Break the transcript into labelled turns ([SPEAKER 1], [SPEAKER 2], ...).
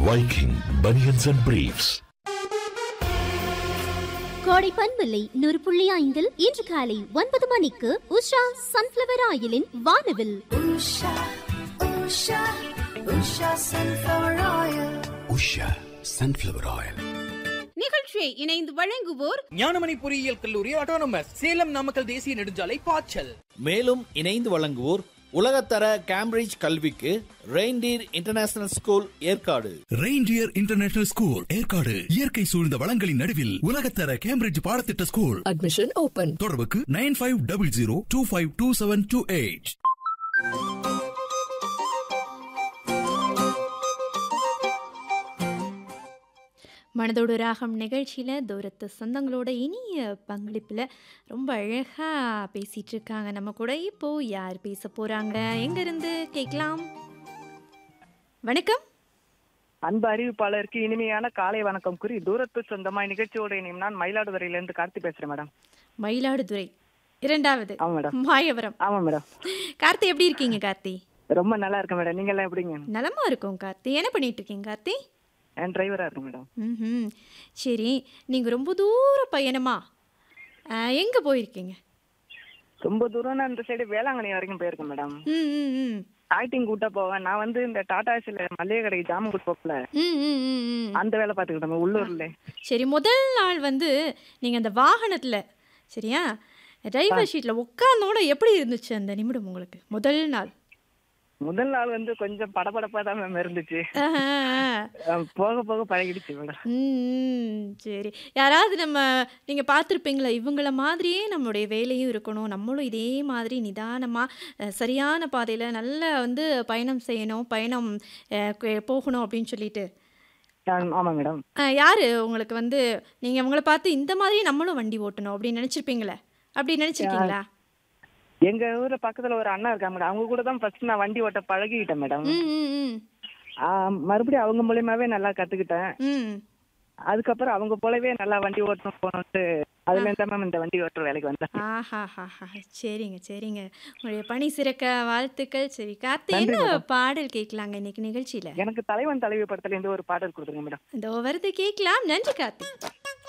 [SPEAKER 1] Viking Bunions and Briefs.
[SPEAKER 2] கோடை பண்பில்லை நூறு புள்ளி ஐந்தில் இன்று காலை ஒன்பது மணிக்கு உஷா சன்ஃபிளவர் ஆயிலின் வானவில்
[SPEAKER 3] Usha, Usha, Usha sunflower oil.
[SPEAKER 4] Usha sunflower oil
[SPEAKER 5] நிகழ்ச்சியை இணைந்து வழங்குவோர்
[SPEAKER 6] ஞானமணி பொறியியல் கல்லூரி ஆட்டோனமஸ் சேலம் நாமக்கல் தேசிய நெடுஞ்சாலை பாய்ச்சல்
[SPEAKER 7] மேலும் இணைந்து வழங்குவோர் உலகத்தர கேம்பிரிட்ஜ் கல்விக்கு reindeer international school Yercaud
[SPEAKER 4] reindeer international school Yercaud இயற்கை சூழ்ந்த வளங்களின் நடுவில் உலகத்தர கேம்பிரிட்ஜ் பாடத்திட்ட ஸ்கூல்
[SPEAKER 3] Admission open.
[SPEAKER 4] தொடர்புக்கு nine five double zero two five two seven two eight
[SPEAKER 8] மனதோடு ராகம் நிகழ்ச்சியில் தூரத்து சொந்தங்களோட இனிய பங்களிப்பில் ரொம்ப அழகாக பேசிகிட்டு இருக்காங்க நம்ம கூட இப்போது யார் பேச போகிறாங்க எங்கேருந்து கேட்கலாம் வணக்கம்
[SPEAKER 9] அன்பு அறிவிப்பாளருக்கு இனிமையான காலை வணக்கம் கூறி தூரத்து சொந்தமாய் நிகழ்ச்சியோட இனியும் நான் மயிலாடுதுறையிலிருந்து கார்த்தி பேசுறேன் மேடம்
[SPEAKER 8] மயிலாடுதுறை இரண்டாவது
[SPEAKER 9] ஆமா மேடம்
[SPEAKER 8] மாயவரம்
[SPEAKER 9] ஆமா மேடம்
[SPEAKER 8] கார்த்தி எப்படி இருக்கீங்க கார்த்தி
[SPEAKER 9] ரொம்ப நல்லா இருக்கேன் மேடம் நீங்க எல்லாம் எப்படிங்க
[SPEAKER 8] நலமா இருக்கும் கார்த்தி என்ன பண்ணிட்டு இருக்கீங்க கார்த்தி
[SPEAKER 9] என் டிரைவரா இருக்கேன் மேடம்
[SPEAKER 8] ம் சரி நீங்கள் ரொம்ப தூர பயணமா எங்கே போயிருக்கீங்க
[SPEAKER 9] ரொம்ப தூரம்னா இந்த சைடு வேளாங்கண்ணி வரைக்கும் போயிருக்கேன் மேடம்
[SPEAKER 8] ம் ம் ம்
[SPEAKER 9] ஆக்டிங் கூட்ட போவேன் நான் வந்து இந்த டாடா சில மளிகை கடைக்கு ஜாமம் கூட்டு போகல
[SPEAKER 8] ம் ம் ம் ம்
[SPEAKER 9] அந்த வேலை பார்த்துக்கிட்டேன் உள்ளூர்ல
[SPEAKER 8] சரி முதல் நாள் வந்து நீங்கள் அந்த வாகனத்தில் சரியா டிரைவர் ஷீட்டில் உட்காந்தோட எப்படி இருந்துச்சு அந்த நிமிடம் உங்களுக்கு முதல் நாள்
[SPEAKER 9] முதல் நாள் வந்து கொஞ்சம் படபடப்பா தான் மேம் இருந்துச்சு
[SPEAKER 8] ஆஹா.
[SPEAKER 9] அஹ் போக போக பழகிடுச்சு மேடம்
[SPEAKER 8] ம் சரி யாராவது நம்ம நீங்கள் பார்த்துருப்பீங்களா இவங்கள மாதிரியே நம்மளுடைய வேலையும் இருக்கணும் நம்மளும் இதே மாதிரி நிதானமாக சரியான பாதையில் நல்ல வந்து பயணம் செய்யணும் பயணம் அஹ், கு- போகணும் அப்படின்னு சொல்லிட்டு
[SPEAKER 9] ஆம், ஆமா மேடம்
[SPEAKER 8] அஹ், யாரு உங்களுக்கு வந்து நீங்கள் அவங்கள பார்த்து இந்த மாதிரி நம்மளும் வண்டி ஓட்டணும் அப்படின்னு நினச்சிருப்பீங்களே அப்படி நினச்சிருக்கீங்களா
[SPEAKER 9] எங்க ஊர்ல பக்கத்துல ஒரு அண்ணா இருக்காங்க மேடம் அவங்க கூட தான் ஃபர்ஸ்ட் நான் வண்டி ஓட்ட பழகிக்கிட்டேன் மேடம்
[SPEAKER 8] ம் ம் ம்
[SPEAKER 9] ஆஹ் மறுபடியும் அவங்க மூலியமாவே நல்லா கத்துக்கிட்டேன்
[SPEAKER 8] ம்
[SPEAKER 9] அதுக்கப்புறம் அவங்க போலவே நல்லா வண்டி ஓட்டணும் போகணும்ட்டு அதுல இருந்தா மேம் இந்த வண்டி ஓட்டுற வேலைக்கு வந்தேன்
[SPEAKER 8] ஆஹா ஹா சரிங்க சரிங்க உங்களுடைய பணி சிறக்க வாழ்த்துக்கள் சரி கார்த்தி
[SPEAKER 9] நன்றி
[SPEAKER 8] என்ன
[SPEAKER 9] மேடம்.
[SPEAKER 8] பாடல் கேட்கலாங்க இன்னைக்கு நிகழ்ச்சியில
[SPEAKER 9] எனக்கு தலைவன் தலைவி படத்துல இருந்து ஒரு பாடல் கொடுத்துருங்க மேடம்
[SPEAKER 8] இந்த வருது கேட்கலாம் நன்றி கார்த்தி